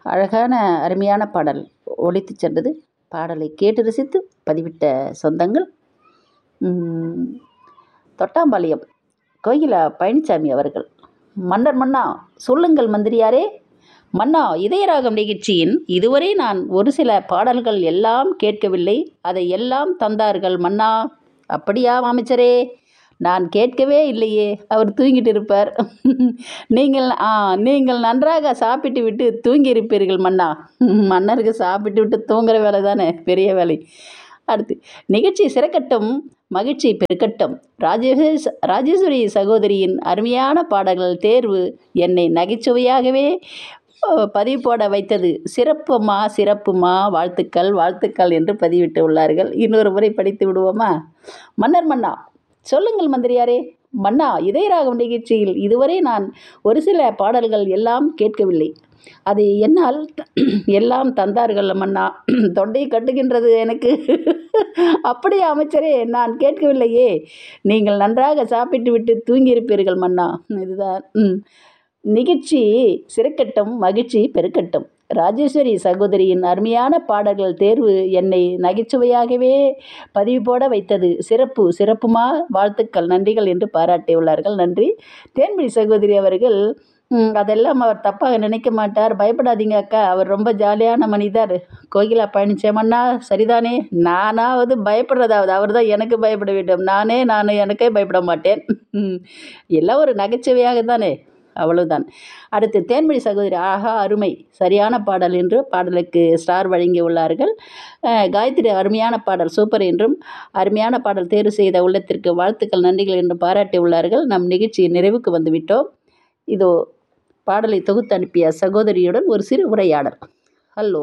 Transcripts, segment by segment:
அழகான அருமையான பாடல் ஒலித்துச் சென்றது பாடலை கேட்டு ரசித்து பதிவிட்ட சொந்தங்கள் ம், தொட்டாம்பாளையம் கோகிலா பழனிசாமி அவர்கள் மன்னர் மன்னா சொல்லுங்கள் மந்திரியாரே மன்னா இதயராகம் நிகழ்ச்சியின் இதுவரை நான் ஒரு சில பாடல்கள் எல்லாம் கேட்கவில்லை அதை எல்லாம் தந்தார்கள் மன்னா அப்படியா அமைச்சரே நான் கேட்கவே இல்லையே அவர் தூங்கிட்டு இருப்பார் நீங்கள் ஆ நீங்கள் நன்றாக சாப்பிட்டு விட்டு தூங்கி இருப்பீர்கள் மன்னா மன்னருக்கு சாப்பிட்டு விட்டு தூங்குற வேலை தானே பெரிய வேலை அடுத்து நிகழ்ச்சி சிறக்கட்டும் மகிழ்ச்சி பெருக்கட்டும் ராஜேஷ் ராஜேஸ்வரி சகோதரியின் அருமையான பாடல்கள் தேர்வு என்னை நகைச்சுவையாகவே அஹ், பதிவு போட வைத்தது சிறப்புமா சிறப்புமா வாழ்த்துக்கள் வாழ்த்துக்கள் என்று பதிவிட்டு உள்ளார்கள் இன்னொரு முறை படித்து விடுவோமா மன்னர் மன்னா சொல்லுங்கள் மந்திரியாரே மன்னா இதயராகம் நிகழ்ச்சியில் இதுவரை நான் ஒரு சில பாடல்கள் எல்லாம் கேட்கவில்லை அது என்னால் எல்லாம் தந்தார்கள் மன்னா தொண்டை கட்டுகின்றது எனக்கு அப்படியே அமைச்சரே நான் கேட்கவில்லையே நீங்கள் நன்றாக சாப்பிட்டு விட்டு தூங்கியிருப்பீர்கள் மன்னா இதுதான் ம். நிகழ்ச்சி சிறக்கட்டும் மகிழ்ச்சி பெருக்கட்டும் ராஜேஸ்வரி சகோதரியின் அருமையான பாடல்கள் தேர்வு என்னை நகைச்சுவையாகவே பதிவு போட வைத்தது சிறப்பு சிறப்புமா வாழ்த்துக்கள் நன்றிகள் என்று பாராட்டியுள்ளார்கள் நன்றி தேன்மொழி சகோதரி அவர்கள் ம், அதெல்லாம் அவர் தப்பாக நினைக்க மாட்டார் பயப்படாதீங்க அக்கா அவர் ரொம்ப ஜாலியான மனிதர் கோகிலா பழனிசாமண்ணா சரிதானே நானாவது பயப்படுறதாவது அவர் தான் எனக்கு பயப்பட வேண்டும் நானே நான் எனக்கே பயப்பட மாட்டேன் ம், எல்லாம் ஒரு நகைச்சுவையாக தானே அவ்வளவுதான் அடுத்து தேன்மொழி சகோதரி ஆஹா அருமை சரியான பாடல் என்று பாடலுக்கு ஸ்டார் வழங்கியுள்ளார்கள் அஹ், காயத்ரி அருமையான பாடல் சூப்பர் என்றும் அருமையான பாடல் தேர்வு செய்த உள்ளத்திற்கு வாழ்த்துக்கள் நன்றிகள் என்றும் பாராட்டியுள்ளார்கள் நம் நிகழ்ச்சி நிறைவுக்கு வந்துவிட்டோம் இதோ பாடலை தொகுத்து அனுப்பிய சகோதரியுடன் ஒரு சிறு உரையாடல் ஹலோ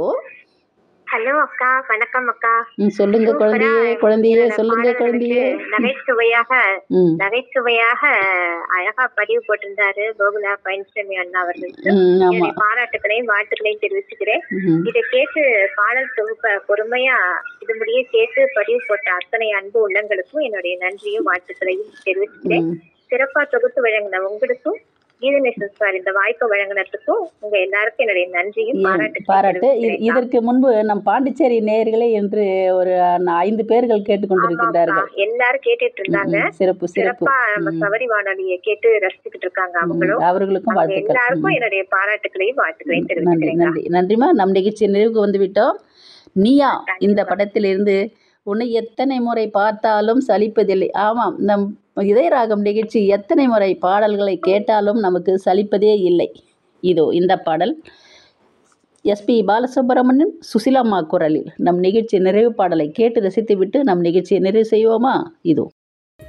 ஹலோ அக்கா வணக்கம் அக்கா ம் சொல்லுங்க சூப்பரா குழந்தையே குழந்தையே என்னோட சொல்லுங்க பாடல்களுக்கு குழந்தையே நகைச்சுவையாக ம் நகைச்சுவையாக அழகா பதிவு போட்டிருந்தாரு கோகுலா பழனிசாமி அண்ணா அவர்களுக்கு ம் ஆமாம் என்னுடைய பாராட்டுகளையும் வாழ்த்துக்களையும் தெரிவிச்சுக்கிறேன் ம் இதை கேட்டு பாடல் தொகுப்ப பொறுமையா இது முடிய கேட்டு பதிவு போட்ட அத்தனை அன்பு உள்ளங்களுக்கும் என்னுடைய நன்றியும் வாழ்த்துக்களையும் தெரிவிச்சுக்கிறேன் ம் சிறப்பா தொகுத்து வழங்கின உங்களுக்கும் கீதநேசன் சார் இந்த வாய்ப்பை வழங்கினதுக்கும் உங்க எல்லாருக்கும் என்னுடைய நன்றியும் ஏன் பாராட்டுகளையும் பாராட்டு இது தெரிவிச்சுக்கிறேன் அக்கா. இதற்கு முன்பு நம் பாண்டிச்சேரி நேயர்களே என்று ஒரு ந- ஐந்து பேர்கள் ஆமாக்கா கேட்டுக்கொண்டிருக்கின்றார்கள் எல்லாரும் கேட்டுட்டு ம், இருந்தாங்க ம். சிறப்பு சிறப்பு சிறப்பா நம்ம ம், சபரி வானொலியை கேட்டு ரசிச்சுக்கிட்டு இருக்காங்க ம். அவங்களும் அவர்களுக்கும் அவங்க வாழ்த்துக்கள் எல்லாருக்கும் ம். என்னுடைய பாராட்டுகளையும் வாழ்த்துக்களையும் நன்றி தெரிவிச்சுக்கிறேங்க நன்றி நன்றிம்மா நம் நிகழ்ச்சி நிறைவுக்கு வந்துவிட்டோம் நீயா இந்த கண்டிப்பா படத்திலிருந்து உன்னை எத்தனை முறை பார்த்தாலும் சலிப்பதில்லை ஆமாம் நம் இதயராகம் நிகழ்ச்சி எத்தனை முறை பாடல்களை கேட்டாலும் நமக்கு சலிப்பதே இல்லை இதோ இந்த பாடல் எஸ்பி பாலசுப்ரமணியன் சுசிலம்மா குரலில் நம் நிகழ்ச்சி நிறைவு பாடலை கேட்டு ரசித்துவிட்டு நம் நிகழ்ச்சியை நிறைவு செய்வோமா இதோ